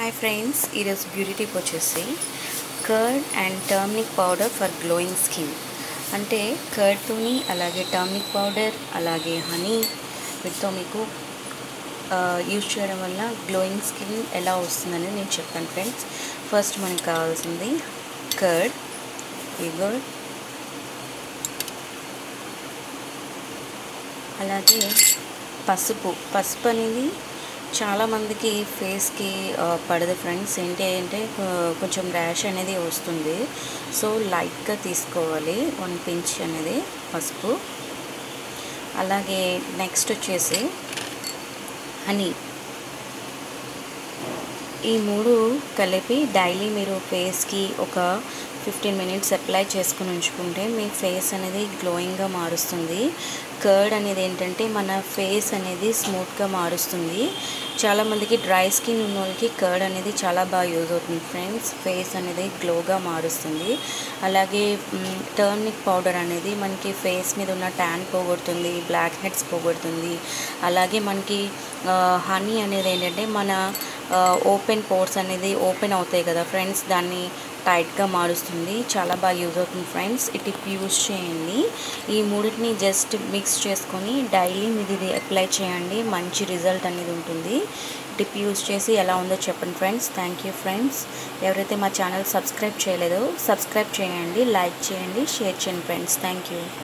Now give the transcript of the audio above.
hi friends ఈరోజు beauty tip వచ్చేసి curd and turmeric powder for glowing skin అంటే కర్డ్తోని అలాగే టర్మరిక్ పౌడర్ అలాగే హనీ వీటితో మీకు యూజ్ చేయడం వల్ల గ్లోయింగ్ స్కిన్ ఎలా వస్తుందని నేను చెప్తాను ఫ్రెండ్స్ ఫస్ట్ మనకు కావాల్సింది కర్డ్ ఇగోడ్ అలాగే పసుపు పసుపు అనేది చాలామందికి ఫేస్కి పడదు ఫ్రెండ్స్ ఏంటి అంటే కొంచెం ర్యాష్ అనేది వస్తుంది సో లైట్గా తీసుకోవాలి వన్ పించ్ అనేది పసుపు అలాగే నెక్స్ట్ వచ్చేసి హనీ ఈ మూడు కలిపి డైలీ మీరు ఫేస్కి ఒక ఫిఫ్టీన్ మినిట్స్ అప్లై చేసుకుని ఉంచుకుంటే మీ ఫేస్ అనేది గ్లోయింగ్గా మారుస్తుంది కర్డ్ అనేది ఏంటంటే మన ఫేస్ అనేది స్మూత్గా మారుస్తుంది చాలామందికి డ్రై స్కిన్ ఉన్న వాళ్ళకి కర్డ్ అనేది చాలా బాగా యూజ్ అవుతుంది ఫ్రెండ్స్ ఫేస్ అనేది గ్లోగా మారుస్తుంది అలాగే టర్నిక్ పౌడర్ అనేది మనకి ఫేస్ మీద ఉన్న ట్యాన్ పోగొడుతుంది బ్లాక్ హెడ్స్ పోగొడుతుంది అలాగే మనకి హనీ అనేది ఏంటంటే మన ఓపెన్ పోర్స్ అనేది ఓపెన్ అవుతాయి కదా ఫ్రెండ్స్ దాన్ని టైట్గా మారుస్తుంది చాలా బాగా యూజ్ అవుతుంది ఫ్రెండ్స్ ఈ టిప్ యూజ్ చేయండి ఈ మూడింటిని జస్ట్ మిక్స్ చేసుకొని డైలీ మీరు ఇది అప్లై చేయండి మంచి రిజల్ట్ అనేది ఉంటుంది టిప్ యూజ్ చేసి ఎలా ఉందో చెప్పండి ఫ్రెండ్స్ థ్యాంక్ యూ ఫ్రెండ్స్ ఎవరైతే మా ఛానల్ సబ్స్క్రైబ్ చేయలేదో సబ్స్క్రైబ్ చేయండి లైక్ చేయండి షేర్ చేయండి ఫ్రెండ్స్ థ్యాంక్ యూ